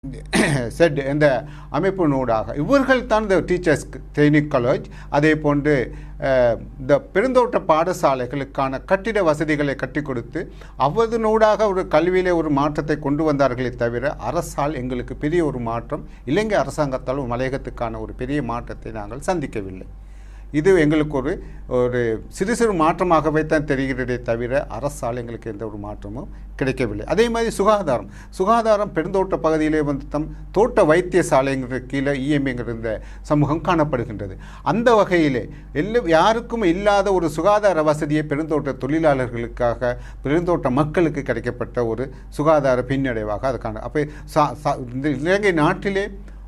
set இந்த அமைப்பினூடாக இவர்கள் தான் இந்த டீச்சர்ஸ் ட்ரைனிங் காலேஜ் அதே போன்று அஹ், இந்த பெருந்தோட்ட பாடசாலைகளுக்கான கட்டிட வசதிகளை கட்டி கொடுத்து அவதனூடாக ஒரு கல்வியிலே ஒரு மாற்றத்தை கொண்டு வந்தார்களே தவிர அரசால் எங்களுக்கு பெரிய ஒரு மாற்றம் இலங்கை அரசாங்கத்தால் ஒரு மலையகத்துக்கான ஒரு பெரிய மாற்றத்தை நாங்கள் சந்திக்கவில்லை இது எங்களுக்கு ஒரு ஒரு சிறு சிறு மாற்றமாகவே தான் தெரிகிறதே தவிர அரசால் எங்களுக்கு எந்த ஒரு மாற்றமும் கிடைக்கவில்லை அதே மாதிரி சுகாதாரம் சுகாதாரம் பெருந்தோட்ட பகுதியிலே வந்து தம் தோட்ட வைத்தியசாலைங்கிற கீழே இஎம்ஐங்கிற இந்த சமூகம் காணப்படுகின்றது அந்த வகையிலே எல்லா யாருக்கும் இல்லாத ஒரு சுகாதார வசதியை பெருந்தோட்ட தொழிலாளர்களுக்காக பெருந்தோட்ட மக்களுக்கு கிடைக்கப்பட்ட ஒரு சுகாதார பின்னடைவாக அது காண அப்போ சா- சா- இந்த இலங்கை நாட்டிலே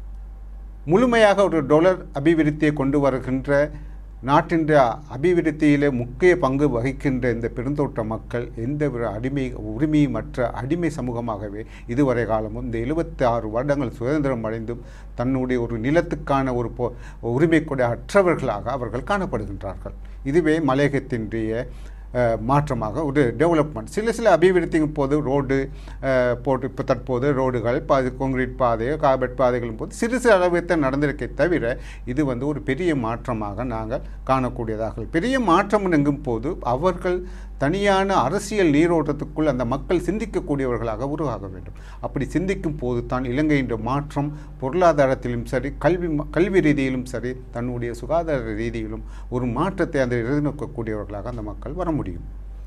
முழுமையாக ஒரு டொலர் அபிவிருத்தியை கொண்டு வருகின்ற நாட்டின் அபிவிருத்தியிலே முக்கிய பங்கு வகிக்கின்ற இந்த பெருந்தோட்ட மக்கள் எந்த ஒரு அடிமை உரிமையமற்ற அடிமை சமூகமாகவே இதுவரை காலமும் இந்த எழுபத்தி ஆறு வருடங்கள் சுதந்திரம் அடைந்தும் தன்னுடைய ஒரு நிலத்துக்கான ஒரு பொ உரிமை கூட அற்றவர்களாக அவர்கள் காணப்படுகின்றார்கள் இதுவே மலையகத்தினுடைய அஹ், மாற்றமாக ஒரு டெவலப்மெண்ட் சில சில அபிவிருத்திக்கும் போது ரோடு அஹ், போட்டு இப்போ தற்போது ரோடுகள் பாதி கான்கிரீட் பாதை கார்பெட் பாதைகளும் போது சிறு சிறு அளவுக்கு நடந்திருக்கே தவிர இது வந்து ஒரு பெரிய மாற்றமாக நாங்கள் காணக்கூடியதாக பெரிய மாற்றம் எங்கும் போது அவர்கள் தனியான அரசியல் நீரோட்டத்துக்குள் அந்த மக்கள் சிந்திக்கக்கூடியவர்களாக உருவாக வேண்டும் அப்படி சிந்திக்கும் போது தான் இலங்கையின் மாற்றம் பொருளாதாரத்திலும் சரி கல்வி ம- கல்வி ரீதியிலும் சரி தன்னுடைய சுகாதார ரீதியிலும் ஒரு மாற்றத்தை அந்த எதிர்நோக்கக்கூடியவர்களாக அந்த மக்கள் வர முடியும்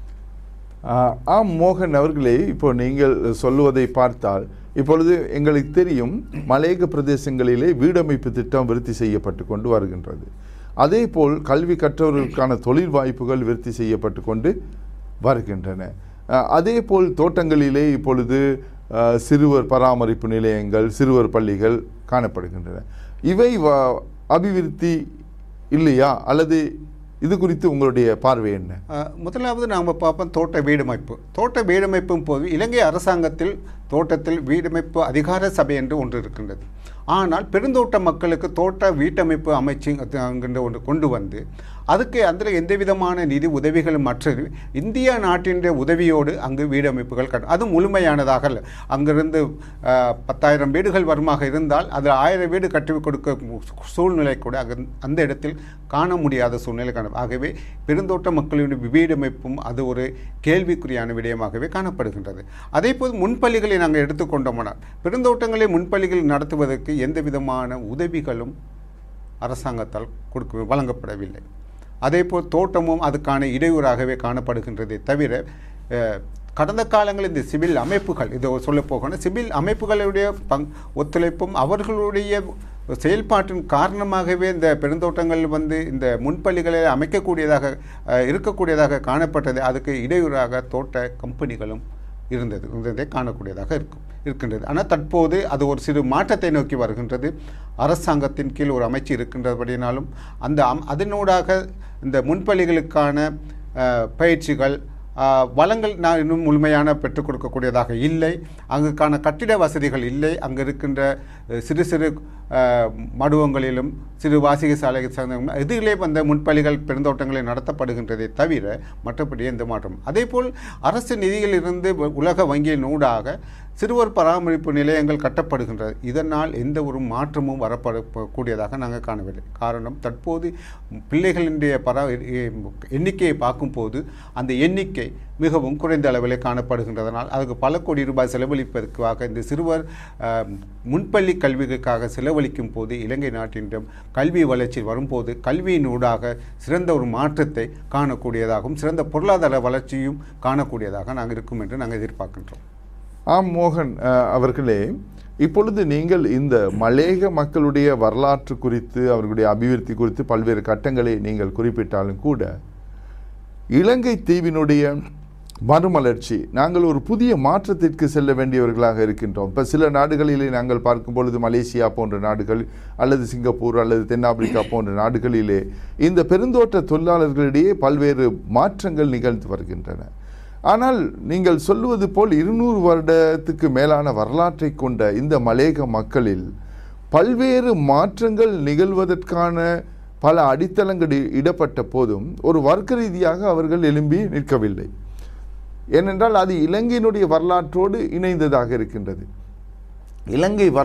ஆஹ், ஆம் மோகன் அவர்களே இப்போ நீங்கள் சொல்லுவதை பார்த்தால் இப்பொழுது எங்களுக்கு தெரியும் மலையக பிரதேசங்களிலே வீடமைப்பு திட்டம் விருத்தி செய்யப்பட்டு கொண்டு வருகின்றது அதேபோல் கல்வி கற்றவர்களுக்கான தொழில் வாய்ப்புகள் விருத்தி செய்யப்பட்டு கொண்டு வருகின்றன ஆஹ், அதேபோல் தோட்டங்களிலே இப்பொழுது ஆஹ், சிறுவர் பராமரிப்பு நிலையங்கள் சிறுவர் பள்ளிகள் காணப்படுகின்றன இவை வ- அபிவிருத்தி இல்லையா அல்லது இது குறித்து உங்களுடைய பார்வை என்ன அஹ், முதலாவது நாம் பார்ப்போம் தோட்ட வீடமைப்பு தோட்ட வீடமைப்பும் போது இலங்கை அரசாங்கத்தில் தோட்டத்தில் வீடமைப்பு அதிகார சபை என்று ஒன்று இருக்கின்றது ஆனால் பெருந்தோட்ட மக்களுக்கு தோட்ட வீட்டமைப்பு அமைச்சு என்கின்ற ஒன்று கொண்டு வந்து அதுக்கு அதில் எந்த விதமான நிதி உதவிகளும் மற்றது இந்தியா நாட்டின் உதவியோடு அங்கு வீடமைப்புகள் கட்ட அது முழுமையானதாக அல்ல அங்கிருந்து அஹ், பத்தாயிரம் வீடுகள் வருமாக இருந்தால் அதில் ஆயிரம் வீடு கட்டி கொடுக்க சூழ்நிலை கூட அங்க அந்த இடத்தில் காண முடியாத சூழ்நிலை காண ஆகவே பெருந்தோட்ட மக்களுடைய வீடமைப்பும் அது ஒரு கேள்விக்குறியான விடயமாகவே காணப்படுகின்றது அதே போது முன்பள்ளிகளை நாங்கள் எடுத்துக்கொண்டோமானால் பெருந்தோட்டங்களை முன்பள்ளிகள் நடத்துவதற்கு எந்த விதமான உதவிகளும் அரசாங்கத்தால் கொடுக்க வழங்கப்படவில்லை அதேபோல் தோட்டமும் அதுக்கான இடையூறாகவே காணப்படுகின்றதே தவிர அஹ், கடந்த காலங்களில் இந்த சிவில் அமைப்புகள் இதை சொல்ல போகணும் சிவில் அமைப்புகளுடைய பங் ஒத்துழைப்பும் அவர்களுடைய செயல்பாட்டின் காரணமாகவே இந்த பெருந்தோட்டங்கள் வந்து இந்த முன்பள்ளிகளை அமைக்கக்கூடியதாக அஹ், இருக்கக்கூடியதாக காணப்பட்டது அதுக்கு இடையூறாக தோட்ட கம்பெனிகளும் இருந்தது இருந்ததை காணக்கூடியதாக இருக்கும் இருக்கின்றது ஆனால் தற்போது அது ஒரு சிறு மாற்றத்தை நோக்கி வருகின்றது அரசாங்கத்தின் கீழ் ஒரு அமைச்சு இருக்கின்றபடினாலும் அந்த அம் அதனூடாக இந்த முன்பள்ளிகளுக்கான அஹ், பயிற்சிகள் அஹ், வளங்கள் நான் இன்னும் முழுமையான பெற்றுக் கொடுக்கக்கூடியதாக இல்லை அங்குக்கான கட்டிட வசதிகள் இல்லை அங்கு இருக்கின்ற அஹ், சிறு சிறு அஹ், மடுவங்களிலும் சிறு வாசிக சாலை சார்ந்த இதிலே வந்த முன்பள்ளிகள் பெருந்தோட்டங்களை நடத்தப்படுகின்றதே தவிர மற்றபடி எந்த மாற்றம் அதேபோல் அரசு நிதியிலிருந்து வ- உலக வங்கியின் ஊடாக சிறுவர் பராமரிப்பு நிலையங்கள் கட்டப்படுகின்றது இதனால் எந்த ஒரு மாற்றமும் வரப்பட ப- கூடியதாக நாங்கள் காணவில்லை காரணம் தற்போது பிள்ளைகளினுடைய பரா எ- எண்ணிக்கையை பார்க்கும்போது அந்த எண்ணிக்கை மிகவும் குறைந்த அளவிலே காணப்படுகின்றதனால் அதுக்கு பல கோடி ரூபாய் செலவழிப்பதற்காக இந்த சிறுவர் அஹ், முன்பள்ளி கல்விக்காக செலவழிக்கும் போது இலங்கை நாட்டின் கல்வி வளர்ச்சி வரும்போது கல்வியின் ஊடாக சிறந்த ஒரு மாற்றத்தை காணக்கூடியதாகவும் சிறந்த பொருளாதார வளர்ச்சியும் காணக்கூடியதாக நாங்கள் இருக்கும் என்று நாங்கள் எதிர்பார்க்கின்றோம் ஆம் மோகன் அஹ், அவர்களே இப்பொழுது நீங்கள் இந்த மலேக மக்களுடைய வரலாற்று குறித்து அவர்களுடைய அபிவிருத்தி குறித்து பல்வேறு கட்டங்களை நீங்கள் குறிப்பிட்டாலும் கூட இலங்கை தீவினுடைய மறுமலர்ச்சி நாங்கள் ஒரு புதிய மாற்றத்திற்கு செல்ல வேண்டியவர்களாக இருக்கின்றோம் இப்போ சில நாடுகளிலே நாங்கள் பார்க்கும் பொழுது மலேசியா போன்ற நாடுகள் அல்லது சிங்கப்பூர் அல்லது தென்னாப்பிரிக்கா போன்ற நாடுகளிலே இந்த பெருந்தோட்ட தொழிலாளர்களிடையே பல்வேறு மாற்றங்கள் நிகழ்ந்து வருகின்றன ஆனால் நீங்கள் சொல்லுவது போல் இருநூறு வருடத்துக்கு மேலான வரலாற்றை கொண்ட இந்த மலேக மக்களில் பல்வேறு மாற்றங்கள் நிகழ்வதற்கான பல அடித்தளங்கள் இ- இடப்பட்ட போதும் ஒரு வர்க்க ரீதியாக அவர்கள் எழும்பி நிற்கவில்லை ஏனென்றால் அது இலங்கையினுடைய வரலாற்றோடு இணைந்ததாக இருக்கின்றது இலங்கை